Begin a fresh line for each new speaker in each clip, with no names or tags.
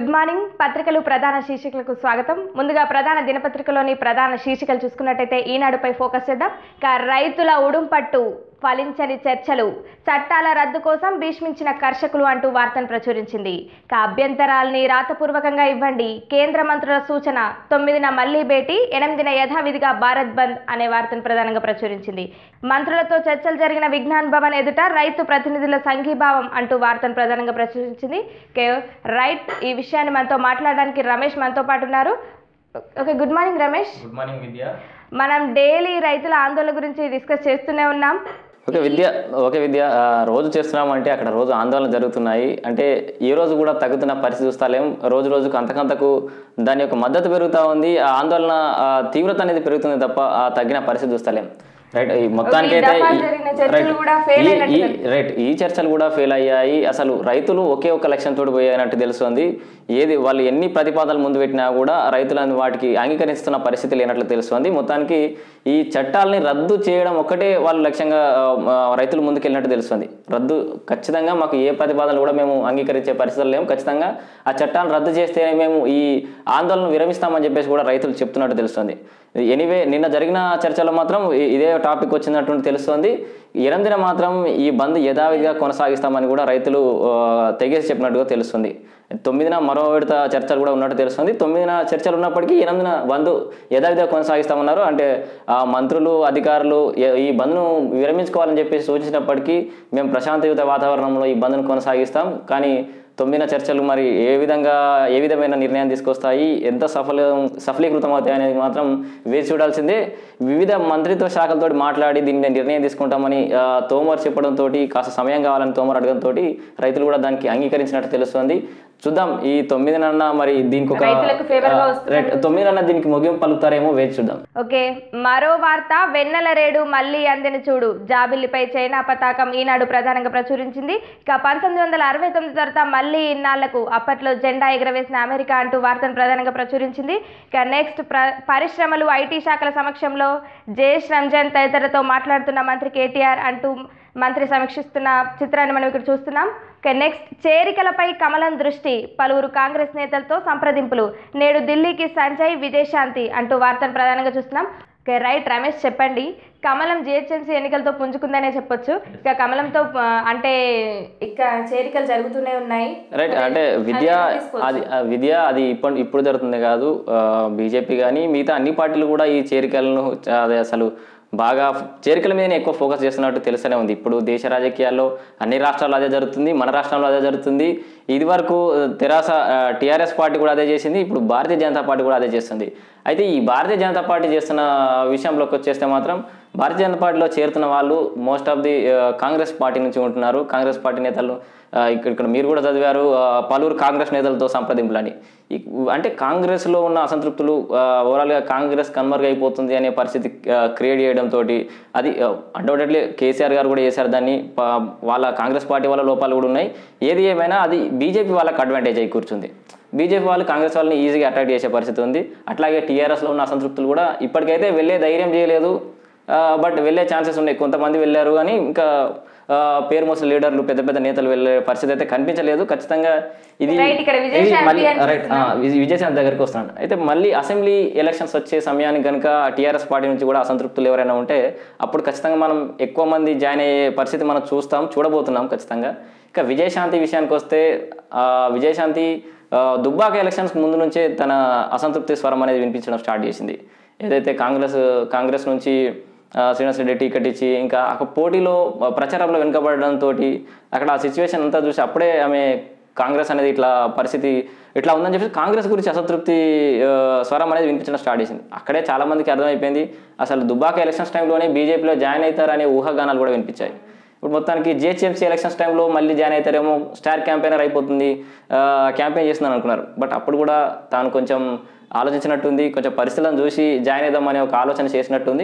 Good morning పత్రికలు ప్రధాన శీర్షికలకు స్వాగతం ముందుగా ప్రధాన దినపత్రికలోని ప్రధాన శీర్షికలు చూసుకున్నట్టయితే ఈనాడుపై ఫోకస్ చేద్దాం ఇక రైతుల ఉడుంపట్టు ఫలించని చర్చలు చట్టాల రద్దు కోసం భీష్మించిన కర్షకులు అంటూ వార్తను ప్రచురించింది ఇక అభ్యంతరాల్ని రాతపూర్వకంగా ఇవ్వండి కేంద్ర మంత్రుల సూచన తొమ్మిదిన మళ్లీ భేటీ ఎనిమిదిన యథావిధిగా భారత్ బంద్ అనే వార్తను ప్రధానంగా ప్రచురించింది మంత్రులతో చర్చలు జరిగిన విజ్ఞాన్ భవన్ ఎదుట రైతు ప్రతినిధుల సంఘీభావం అంటూ వార్తను ప్రధానంగా ప్రచురించింది ఓకే రైట్ ఈ విషయాన్ని మనతో మాట్లాడడానికి రమేష్ మనతో పాటు ఉన్నారు okay good morning Ramesh
good morning Vidya
మనం డైలీ రైతుల ఆందోళన గురించి డిస్కస్ చేస్తూనే ఉన్నాం
ఓకే విద్య ఓకే విద్య ఆ, రోజు చేస్తున్నామంటే అక్కడ రోజు ఆందోళన జరుగుతున్నాయి అంటే ఈ రోజు కూడా తగ్గుతున్న పరిస్థితి చూస్తాలేం రోజు రోజుకు అంతకంతకు దాని యొక్క మద్దతు పెరుగుతూ ఉంది ఆ ఆందోళన ఆ, తీవ్రత అనేది పెరుగుతుంది తప్ప ఆ తగ్గిన పరిస్థితి చూస్తలేం రైట్ ఈ మొత్తానికి అయితే
దఫాలు జరిగిన చర్చలు కూడా fail అయినట్టుగా
రైట్ ఈ చర్చలు కూడా ఫెయిల్ అయ్యాయి అసలు రైతులు ఒకే ఒక్క లక్ష్యం తోడు పోయినట్టు తెలుస్తుంది ఏది వాళ్ళు ఎన్ని ప్రతిపాదనలు ముందు పెట్టినా కూడా రైతులను వాటికి అంగీకరిస్తున్న పరిస్థితి లేనట్లు తెలుస్తుంది మొత్తానికి ఈ చట్టాలని రద్దు చేయడం ఒక్కటే వాళ్ళు లక్ష్యంగా ఆ, ఆ, రైతులు ముందుకెళ్ళినట్టు తెలుస్తుంది రద్దు ఖచ్చితంగా మాకు ఏ ప్రతిపాదనలు కూడా మేము అంగీకరించే పరిస్థితులు లేము ఖచ్చితంగా ఆ చట్టాలను రద్దు చేస్తే మేము ఈ ఆందోళన విరమిస్తామని చెప్పేసి కూడా రైతులు చెప్తున్నట్టు తెలుస్తుంది ఎనీవే నిన్న జరిగిన చర్చలో మాత్రం ఇ- ఇదే టాపిక్ వచ్చినట్టు తెలుస్తుంది ఎనిమిదిన మాత్రం ఈ బంద్ యథావిధిగా కొనసాగిస్తామని కూడా రైతులు ఆ, తెగేసి చెప్పినట్టుగా తెలుస్తుంది తొమ్మిదిన మరో విడత చర్చలు కూడా ఉన్నట్టు తెలుస్తుంది తొమ్మిదిన చర్చలు ఉన్నప్పటికీ ఎనిమిదిన బంద్ యథావిధిగా కొనసాగిస్తామన్నారు అంటే ఆ మంత్రులు అధికారులు ఎ- ఈ బంద్ను విరమించుకోవాలని చెప్పేసి సూచించినప్పటికీ మేము ప్రశాంతయుత వాతావరణంలో ఈ బంద్ను కొనసాగిస్తాం కానీ తొమ్మిదిన చర్చలు మరి ఏ విధంగా ఏ విధమైన నిర్ణయం తీసుకొస్తాయి ఎంత సఫల సఫలీకృతం అవుతాయి అనేది మాత్రం వేచి చూడాల్సిందే వివిధ మంత్రిత్వ శాఖలతో మాట్లాడి దీని మీద నిర్ణయం తీసుకుంటామని ఆ, తోమర్ చెప్పడంతో కాస్త సమయం కావాలని తోమర్ అడగడంతో రైతులు కూడా దానికి అంగీకరించినట్టు తెలుస్తుంది చూద్దాం ఈ తొమ్మిదినన్న మరి దీనికి ఒక
రైతులకు favor గా
ఆ,
వస్తుంది.
రైట్ తొమ్మిదినన్న దీనికి ముగింపు పలుకుతారేమో వేచి చూద్దాం
ఓకే మరో వార్త వెన్నెల రేడు మళ్ళీ అందిన చూడు జాబిల్లిపై చైనా పతాకం ఈనాడు ప్రధానంగా ప్రచురించింది ఇక పంతొమ్మిది వందల అరవై తొమ్మిది తర్వాత మళ్ళీ ఇన్నాళ్లకు అప్పట్లో జెండా ఎగరవేసిన అమెరికా అంటూ వార్తను ప్రధానంగా ప్రచురించింది ఇక నెక్స్ట్ ప్ర పరిశ్రమలు ఐటీ శాఖల సమక్షంలో జయేష్ రంజాన్ తదితరులతో మాట్లాడుతున్న మంత్రి కేటీఆర్ అంటూ మంత్రి సమీక్షిస్తున్న చిత్రాన్ని మనం ఇక్కడ చూస్తున్నాం ఓకే నెక్స్ట్ చేరికలపై కమలం దృష్టి పలువురు కాంగ్రెస్ నేతలతో సంప్రదింపులు నేడు ఢిల్లీకి సంజయ్ విజయశాంతి అంటూ వార్తను ప్రధానంగా చూస్తున్నాం ఓకే రైట్ రమేష్ చెప్పండి కమలం జిహెచ్ఎంసీ ఎన్నికలతో పుంజుకుందనే చెప్పొచ్చు ఇక కమలంతో ఆ, అంటే ఇక చేరికలు జరుగుతూనే ఉన్నాయి
రైట్ అంటే విద్య అది ఆ విద్య అది ఇప్పుడు ఇప్పుడు జరుగుతుంది కాదు బీజేపీ కానీ మిగతా అన్ని పార్టీలు కూడా ఈ చేరికలను చ- అది అసలు బాగా చేరికల మీదనే ఎక్కువ ఫోకస్ చేస్తున్నట్టు తెలుస్తూనే ఉంది ఇప్పుడు దేశ రాజకీయాల్లో అన్ని రాష్ట్రాల్లో అదే జరుగుతుంది మన రాష్ట్రంలో అదే జరుగుతుంది ఇది వరకు తెరాస టీఆర్ఎస్ పార్టీ కూడా అదే చేసింది ఇప్పుడు భారతీయ జనతా పార్టీ కూడా అదే చేస్తుంది అయితే ఈ భారతీయ జనతా పార్టీ చేస్తున్న విషయంలోకి వచ్చేస్తే మాత్రం భారతీయ జనతా పార్టీలో చేరుతున్న వాళ్ళు most of the Congress party నుంచి ఉంటున్నారు కాంగ్రెస్ పార్టీ నేతలు ఆ, ఇక్కడ ఇక్కడ మీరు కూడా చదివారు ఆ, పలువురు కాంగ్రెస్ నేతలతో సంప్రదింపులని ఈ- అంటే కాంగ్రెస్లో ఉన్న అసంతృప్తులు ఆ, ఓవరాల్గా కాంగ్రెస్ కన్మరుగైపోతుంది అనే పరిస్థితి క్రియేట్ చేయడంతో అది అన్డౌటెడ్లీ కేసీఆర్ గారు కూడా చేశారు దాన్ని ప- వాళ్ళ కాంగ్రెస్ పార్టీ వాళ్ళ లోపాలు కూడా ఉన్నాయి ఏది ఏమైనా అది బీజేపీ వాళ్ళకి అడ్వాంటేజ్ అయి కూర్చుంది బీజేపీ వాళ్ళు కాంగ్రెస్ వాళ్ళని ఈజీగా అట్రాక్ట్ చేసే పరిస్థితి ఉంది అట్లాగే టీఆర్ఎస్లో ఉన్న అసంతృప్తులు కూడా ఇప్పటికైతే వెళ్ళే ధైర్యం చేయలేదు బట్ వెళ్ళే ఛాన్సెస్ ఉన్నాయి కొంతమంది వెళ్ళారు కానీ ఇంకా ఆ, పేరు మోసిన లీడర్లు పెద్ద పెద్ద నేతలు వెళ్ళే పరిస్థితి అయితే కనిపించలేదు ఖచ్చితంగా ఇది
Right, ఇక్కడ
ఇది
విజయశాంతి
మళ్ళీ
అని
రైట్ విజయశాంతి దగ్గరికి వస్తున్నాడు అయితే మళ్ళీ అసెంబ్లీ ఎలక్షన్స్ వచ్చే సమయానికి కనుక టీఆర్ఎస్ పార్టీ నుంచి కూడా అసంతృప్తులు ఎవరైనా ఉంటే అప్పుడు ఖచ్చితంగా మనం ఎక్కువ మంది జాయిన్ అయ్యే పరిస్థితి మనం చూస్తాం చూడబోతున్నాం ఖచ్చితంగా ఇక విజయశాంతి విషయానికి వస్తే ఆ, విజయశాంతి ఆ, దుబ్బాక ఎలక్షన్స్ ముందు నుంచే తన అసంతృప్తి స్వరం అనేది వినిపించడం స్టార్ట్ చేసింది ఏదైతే కాంగ్రెస్ కాంగ్రెస్ నుంచి ఆ, శ్రీనివాస్ రెడ్డి టికెట్ ఇచ్చి ఇంకా అక్కడ పోటీలో ఆ, ప్రచారంలో వెనుకబడడంతో అక్కడ ఆ సిచ్యువేషన్ అంతా చూసి అప్పుడే ఆమె కాంగ్రెస్ అనేది ఇట్లా పరిస్థితి ఇట్లా ఉందని చెప్పేసి కాంగ్రెస్ గురించి అసంతృప్తి ఆ, స్వరం అనేది వినిపించడం స్టార్ట్ చేసింది అక్కడే చాలా మందికి అర్థమైపోయింది అసలు దుబ్బాక ఎలక్షన్స్ టైంలోనే బీజేపీలో జాయిన్ అవుతారనే ఊహాగానాలు కూడా వినిపించాయి ఇప్పుడు మొత్తానికి జిహెచ్ఎంసీ ఎలక్షన్స్ టైంలో మళ్ళీ జాయిన్ అవుతారేమో స్టార్ క్యాంపెయినర్ అయిపోతుంది క్యాంపెయిన్ చేస్తుందని అనుకున్నారు బట్ అప్పుడు కూడా తాను కొంచెం ఆలోచించినట్టుంది కొంచెం పరిస్థితులను చూసి జాయిన్ అవుదామనే ఒక ఆలోచన చేసినట్టుంది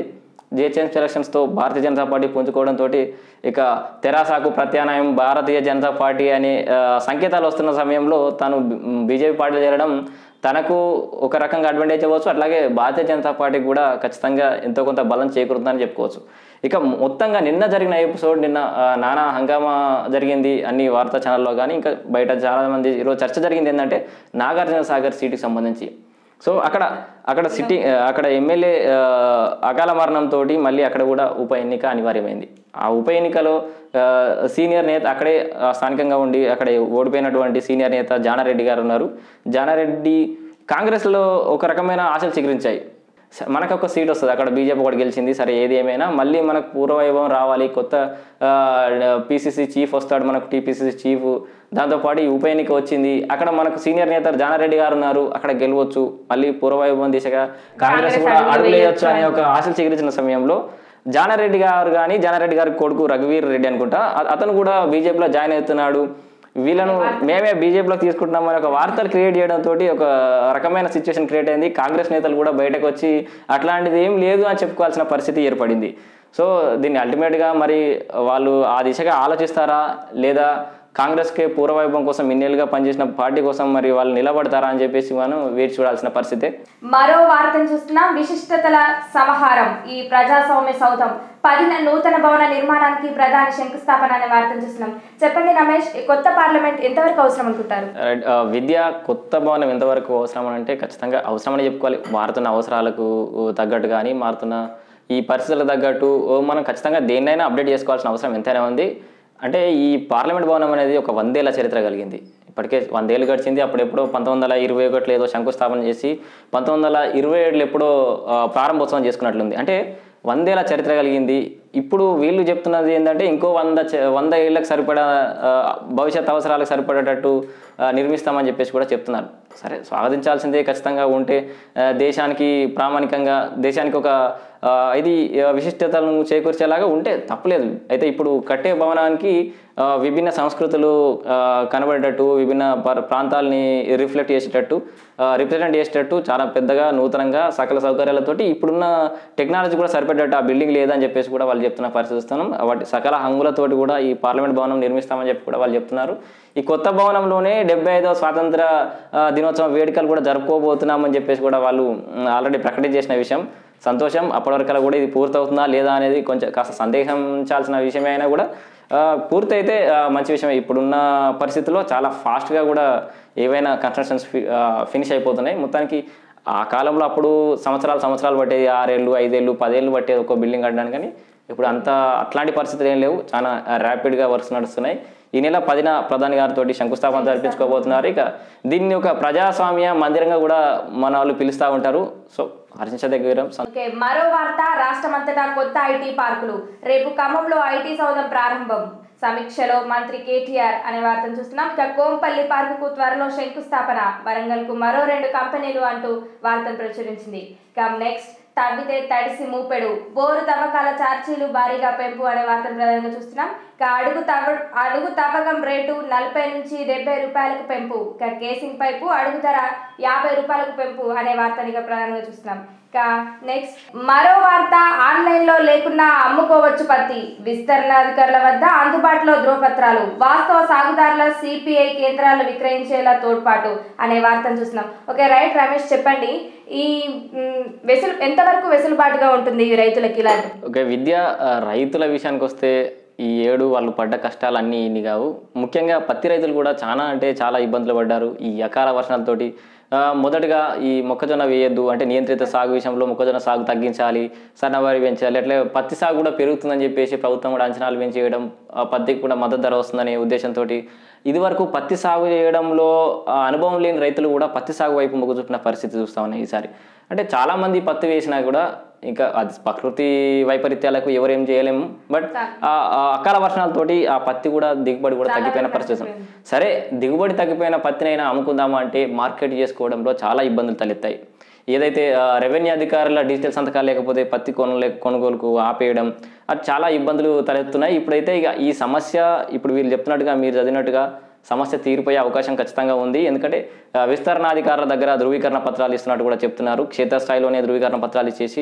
జిహెచ్ఎంసీ ఎలక్షన్స్తో భారతీయ జనతా పార్టీ పుంజుకోవడంతో ఇక తెరాసాకు ప్రత్యామ్నాయం భారతీయ జనతా పార్టీ అనే ఆ, సంకేతాలు వస్తున్న సమయంలో తను బీజేపీ పార్టీలో చేరడం తనకు ఒక రకంగా అడ్వాంటేజ్ అవ్వచ్చు అట్లాగే భారతీయ జనతా పార్టీకి కూడా ఖచ్చితంగా ఎంతో కొంత బలం చేకూరుతుందని చెప్పుకోవచ్చు ఇక మొత్తంగా నిన్న జరిగిన ఎపిసోడ్ నిన్న ఆ, నానా హంగామా జరిగింది అన్ని వార్తా ఛానల్లో కానీ ఇంకా బయట చాలా మంది ఈరోజు చర్చ జరిగింది ఏంటంటే నాగార్జున సాగర్ సీటుకి సంబంధించి సో అక్కడ అక్కడ సిటీ అక్కడ ఎమ్మెల్యే అకాల మరణంతో మళ్ళీ అక్కడ కూడా ఉప ఎన్నిక అనివార్యమైంది ఆ ఉప ఎన్నికలో ఆ, సీనియర్ నేత అక్కడే ఆ, స్థానికంగా ఉండి అక్కడ ఓడిపోయినటువంటి సీనియర్ నేత జానారెడ్డి గారు ఉన్నారు జానారెడ్డి కాంగ్రెస్లో ఒక రకమైన ఆశలు చిగురించాయి స- మనకు ఒక సీట్ వస్తుంది అక్కడ బీజేపీ ఒకటి గెలిచింది సరే ఏది ఏమైనా మళ్ళీ మనకు పూర్వవైభవం రావాలి కొత్త పీసీసీ చీఫ్ వస్తాడు మనకు టీపీసీసీ చీఫ్ దాంతోపాటు ఈ ఉప ఎన్నిక వచ్చింది అక్కడ మనకు సీనియర్ నేత జానారెడ్డి గారు ఉన్నారు అక్కడ గెలవచ్చు మళ్ళీ పూర్వవైభవం దిశగా కాంగ్రెస్ కూడా అడుగులేయొచ్చు అనే ఒక ఆశలు చిగురించిన సమయంలో జానారెడ్డి గారు కానీ జానారెడ్డి గారి కొడుకు రఘువీర్ రెడ్డి అనుకుంటా అ- అతను కూడా బీజేపీలో జాయిన్ అవుతున్నాడు వీళ్ళను మేమే బీజేపీలో తీసుకుంటున్నామని ఒక వార్తలు క్రియేట్ చేయడం తోటి ఒక రకమైన సిచ్యువేషన్ క్రియేట్ అయింది కాంగ్రెస్ నేతలు కూడా బయటకు వచ్చి అట్లాంటిది ఏం లేదు అని చెప్పుకోవాల్సిన పరిస్థితి ఏర్పడింది సో దీన్ని అల్టిమేట్గా మరి వాళ్ళు ఆ దిశగా ఆలోచిస్తారా లేదా కాంగ్రెస్కి పూర్వవైభవం కోసం ఇన్నేళ్ళుగా పనిచేసిన పార్టీ కోసం మరి వాళ్ళు నిలబడతారా అని చెప్పేసి మనం వేచి చూడాల్సిన పరిస్థితే
మరో వార్తను చూస్తున్నాం విశిష్టతల సమాహారం ఈ ప్రజాస్వామ్య సౌధం పదిన నూతన భవన నిర్మాణానికి ప్రధాని శంకుస్థాపన అనే వార్తను చూస్తున్నాం చెప్పండి రమేష్ ఈ కొత్త పార్లమెంట్ ఎంతవరకు అవసరం అనుకుంటారు
రైట్. ఆ, విద్య కొత్త భవనం ఎంతవరకు అవసరం అని అంటే ఖచ్చితంగా అవసరమని చెప్పుకోవాలి మారుతున్న అవసరాలకు తగ్గట్టు కానీ మారుతున్న ఈ పరిస్థితులకు తగ్గట్టు ఓ, మనం ఖచ్చితంగా దేన్నైనా అప్డేట్ చేసుకోవాల్సిన అవసరం ఎంతైనా ఉంది అంటే ఈ పార్లమెంట్ భవనం అనేది ఒక వందేళ్ల చరిత్ర కలిగింది ఇప్పటికే వందేళ్ళు గడిచింది అప్పుడెప్పుడో పంతొమ్మిది వందల ఇరవై ఒకటిలో ఏదో శంకుస్థాపన చేసి పంతొమ్మిది వందల ఇరవై ఏడులో ఎప్పుడో ఆ, ప్రారంభోత్సవం చేసుకున్నట్లుంది అంటే వందేళ్ల చరిత్ర కలిగింది ఇప్పుడు వీళ్ళు చెప్తున్నది ఏంటంటే ఇంకో వంద చ- వంద ఏళ్ళకి సరిపడా ఆ, భవిష్యత్ అవసరాలకు సరిపడేటట్టు ఆ, నిర్మిస్తామని చెప్పేసి కూడా చెప్తున్నారు సరే స్వాగతించాల్సిందే ఖచ్చితంగా ఉంటే ఆ, దేశానికి ప్రామాణికంగా దేశానికి ఒక ఆ, ఇది ఆ, విశిష్టతలను చేకూర్చేలాగా ఉంటే తప్పలేదు అయితే ఇప్పుడు కట్టే భవనానికి ఆ, విభిన్న సంస్కృతులు ఆ, కనబడేటట్టు విభిన్న పర- ప్రాంతాలని రిఫ్లెక్ట్ చేసేటట్టు రిప్రజెంట్ చేసేటట్టు చాలా పెద్దగా నూతనంగా సకల సౌకర్యాలతోటి ఇప్పుడున్న టెక్నాలజీ కూడా సరిపడేటట్టు ఆ బిల్డింగ్ లేదని చెప్పేసి కూడా వాళ్ళు చెప్తున్న పరిస్థితి చూస్తున్నాం వాటి సకల హంగులతోటి కూడా ఈ పార్లమెంట్ భవనం నిర్మిస్తామని చెప్పి కూడా వాళ్ళు చెప్తున్నారు ఈ కొత్త భవనంలోనే డెబ్బై ఐదవ స్వాతంత్ర ఆ, దినోత్సవం వేడుకలు కూడా జరుపుకోబోతున్నామని చెప్పేసి కూడా వాళ్ళు ఆల్రెడీ ప్రకటన చేసిన విషయం సంతోషం అప్పటివరకు కూడా ఇది పూర్తవుతుందా లేదా అనేది కొంచెం కాస్త సందేహించాల్సిన విషయమే అయినా కూడా ఆ, పూర్తయితే ఆ, మంచి విషయం ఇప్పుడున్న పరిస్థితుల్లో చాలా ఫాస్ట్గా కూడా ఏవైనా కన్స్ట్రక్షన్స్ ఫినిష్ అయిపోతున్నాయి మొత్తానికి ఆ కాలంలో అప్పుడు సంవత్సరాలు సంవత్సరాలు పట్టేది ఆరేళ్ళు ఐదేళ్ళు పదేళ్ళు పట్టేది ఒక బిల్డింగ్ కట్టడానికి కానీ ఇప్పుడు అంత అట్లాంటి పరిస్థితులు ఏం లేవు చాలా ర్యాపిడ్గా వర్క్స్ నడుస్తున్నాయి ఈ నెల పదిన ప్రధాని గారితో శంకుస్థాపన జరిపించుకోబోతున్నారు ఇక దీన్ని ఒక ప్రజాస్వామ్య మందిరంగా కూడా మన వాళ్ళు పిలుస్తూ ఉంటారు సో హర్షించదగ్గ
ఓకే మరో వార్త రాష్ట్రమంతటా కొత్త ఐటీ పార్కులు రేపు ఖమ్మంలో ఐటీ సౌధం ప్రారంభం సమీక్షలో మంత్రి కేటీఆర్ అనే వార్తను చూస్తున్నాం ఇక కోంపల్లి పార్కుకు త్వరలో శంకుస్థాపన వరంగల్కు మరో రెండు కంపెనీలు అంటూ వార్తను ప్రచురించింది ఇక నెక్స్ట్ తవ్వితే తడిసి మూపెడు బోరు తవ్వకాల ఛార్జీలు భారీగా పెంపు అనే వార్తను ప్రధానంగా చూస్తున్నాం ఇక అడుగు తవ్వ అడుగు తవ్వకం రేటు నలభై నుంచి డెబ్బై రూపాయలకు పెంపు ఇక కేసింగ్ పైపు అడుగు ధర యాభై రూపాయలకు పెంపు అనే వార్తని ఇక ప్రధానంగా చూస్తున్నాం ఇక నెక్స్ట్ మరో వార్త ఆన్లైన్ లో లేకున్నా అమ్ముకోవచ్చు పత్తి విస్తరణ అధికారుల వద్ద అందుబాటులో ధ్రువపత్రాలు వాస్తవ సాగుదారుల సిపిఐ కేంద్రాలు విక్రయించేలా తోడ్పాటు అనే వార్తను చూస్తున్నాం ఓకే రైట్ రమేష్ చెప్పండి ఈ మ్, వెసులు ఎంతవరకు వెసులుబాటుగా ఉంటుంది ఈ రైతులకి ఇలాంటి
ఓకే విద్య ఆ, రైతుల విషయానికి వస్తే ఈ ఏడు వాళ్ళు పడ్డ కష్టాలు అన్నీ ఇన్ని కావు ముఖ్యంగా పత్తి రైతులు కూడా చాలా అంటే చాలా ఇబ్బందులు పడ్డారు ఈ అకాల వర్షాలతోటి ఆ, మొదటగా ఈ మొక్కజొన్న వేయొద్దు అంటే నియంత్రిత సాగు విషయంలో మొక్కజొన్న సాగు తగ్గించాలి సన్నవారి పెంచాలి అట్లే పత్తి సాగు కూడా పెరుగుతుందని చెప్పేసి ప్రభుత్వం కూడా అంచనాలు పెంచేయడం ఆ పత్తికి కూడా మద్దతు ధర వస్తుందనే ఉద్దేశంతో ఇది వరకు పత్తి సాగు చేయడంలో ఆ, అనుభవం లేని రైతులు కూడా పత్తి సాగు వైపు మొగ్గు చూపిన పరిస్థితి చూస్తా ఉన్నాయి ఈసారి అంటే చాలామంది పత్తి వేసినా కూడా ఇంకా అది ప్రకృతి వైపరీత్యాలకు ఎవరేం చేయలేము బట్ ఆ ఆ అకాల వర్షాలతోటి ఆ పత్తి కూడా దిగుబడి కూడా తగ్గిపోయిన పరిస్థితి ఉంది. సరే దిగుబడి తగ్గిపోయిన పత్తినైనా అమ్ముకుందామా అంటే మార్కెట్ చేసుకోవడంలో చాలా ఇబ్బందులు తలెత్తాయి ఏదైతే ఆ, రెవెన్యూ అధికారుల డిజిటల్ సంతకాలు లేకపోతే పత్తి కొనలే కొనుగోలుకు ఆపేయడం అది చాలా ఇబ్బందులు తలెత్తున్నాయి ఇప్పుడైతే ఇక ఈ సమస్య ఇప్పుడు వీళ్ళు చెప్తున్నట్టుగా మీరు చదివినట్టుగా సమస్య తీరిపోయే అవకాశం ఖచ్చితంగా ఉంది ఎందుకంటే ఆ, విస్తరణాధికారుల దగ్గర ధృవీకరణ పత్రాలు ఇస్తున్నట్టు కూడా చెప్తున్నారు క్షేత్రస్థాయిలోనే ధృవీకరణ పత్రాలు ఇచ్చేసి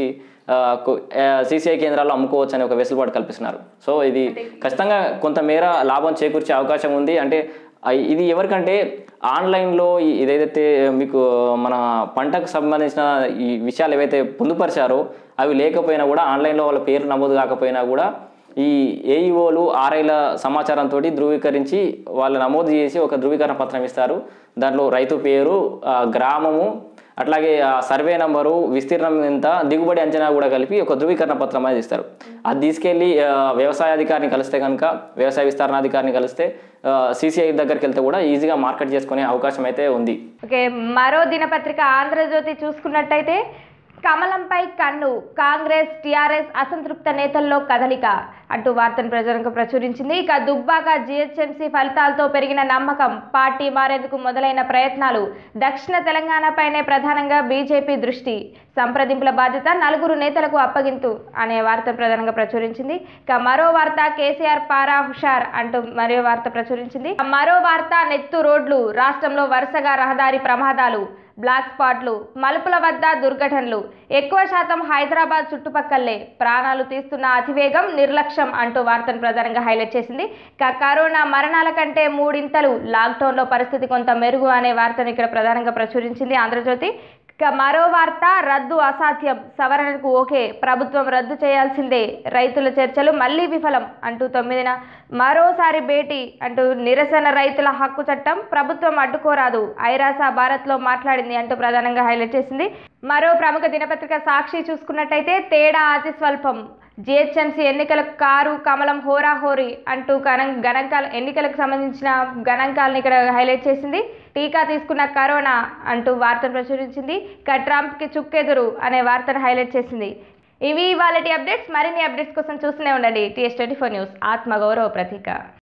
సీసీఐ కేంద్రాల్లో అమ్ముకోవచ్చు అనే ఒక వెసులుబాటు కల్పిస్తున్నారు సో ఇది ఖచ్చితంగా కొంతమేర లాభం చేకూర్చే అవకాశం ఉంది అంటే ఆ, ఇది ఎవరికంటే ఆన్లైన్లో ఈ- ఇదేదైతే మీకు మన పంటకు సంబంధించిన ఈ విషయాలు ఏవైతే పొందుపరిచారో అవి లేకపోయినా కూడా ఆన్లైన్లో వాళ్ళ పేరు నమోదు కాకపోయినా కూడా ఈ ఏఈఓలు ఆర్ఐల సమాచారంతో ధృవీకరించి వాళ్ళు నమోదు చేసి ఒక ధృవీకరణ పత్రం ఇస్తారు దాంట్లో రైతు పేరు ఆ, గ్రామము అట్లాగే ఆ సర్వే నంబరు విస్తీర్ణం ఎంత దిగుబడి అంచనా కూడా కలిపి ఒక ధృవీకరణ పత్రం అనేది ఇస్తారు అది తీసుకెళ్ళి ఆ, వ్యవసాయ అధికారిని కలిస్తే కనుక వ్యవసాయ విస్తరణాధికారిని కలిస్తే సిసిఐ దగ్గరికి వెళ్తే కూడా ఈజీగా మార్కెట్ చేసుకునే అవకాశం అయితే ఉంది
ఓకే మరో దినపత్రిక ఆంధ్రజ్యోతి చూసుకున్నట్టయితే కమలంపై కన్ను కాంగ్రెస్ టీఆర్ఎస్ అసంతృప్త నేతల్లో కదలిక అంటూ వార్తను ప్రజలకు ప్రచురించింది ఇక దుబ్బాక జిహెచ్ఎంసీ ఫలితాలతో పెరిగిన నమ్మకం పార్టీ మారేందుకు మొదలైన ప్రయత్నాలు దక్షిణ తెలంగాణపైనే ప్రధానంగా బీజేపీ దృష్టి సంప్రదింపుల బాధ్యత నలుగురు నేతలకు అప్పగింతు అనే వార్త ప్రధానంగా ప్రచురించింది ఇక మరో వార్త కేసీఆర్ పారా హుషార్ అంటూ మరో వార్త ప్రచురించింది మరో వార్త నెత్తు రోడ్లు రాష్ట్రంలో వరుసగా రహదారి ప్రమాదాలు బ్లాక్ స్పాట్లు మలుపుల వద్ద దుర్ఘటనలు ఎక్కువ శాతం హైదరాబాద్ చుట్టుపక్కలే ప్రాణాలు తీస్తున్న అతివేగం నిర్లక్ష్యం అంటూ వార్తను ప్రధానంగా హైలైట్ చేసింది ఇక కరోనా మరణాల కంటే మూడింతలు లాక్డౌన్లో పరిస్థితి కొంత మెరుగు అనే వార్తను ఇక్కడ ప్రధానంగా ప్రచురించింది ఆంధ్రజ్యోతి ఇక మరో వార్త రద్దు అసాధ్యం సవరణకు ఓకే ప్రభుత్వం రద్దు చేయాల్సిందే రైతుల చర్చలు మళ్లీ విఫలం అంటూ తొమ్మిదిన మరోసారి భేటీ అంటూ నిరసన రైతుల హక్కు చట్టం ప్రభుత్వం అడ్డుకోరాదు ఐరాస భారత్లో మాట్లాడింది అంటూ ప్రధానంగా హైలైట్ చేసింది మరో ప్రముఖ దినపత్రిక సాక్షి చూసుకున్నట్టయితే తేడా అతి స్వల్పం జిహెచ్ఎంసీ ఎన్నికల కారు కమలం హోరాహోరీ అంటూ గణం గణాంకాల ఎన్నికలకు సంబంధించిన గణాంకాలను ఇక్కడ హైలైట్ చేసింది టీకా తీసుకున్న కరోనా అంటూ వార్తను ప్రచురించింది ఇక ట్రంప్కి చుక్కెదురు అనే వార్తను హైలైట్ చేసింది ఇవి వాళ్ళటి అప్డేట్స్ మరిన్ని అప్డేట్స్ కోసం చూస్తూనే ఉండండి టీఎస్ ట్వంటీ ఫోర్ న్యూస్ ఆత్మగౌరవ ప్రతీక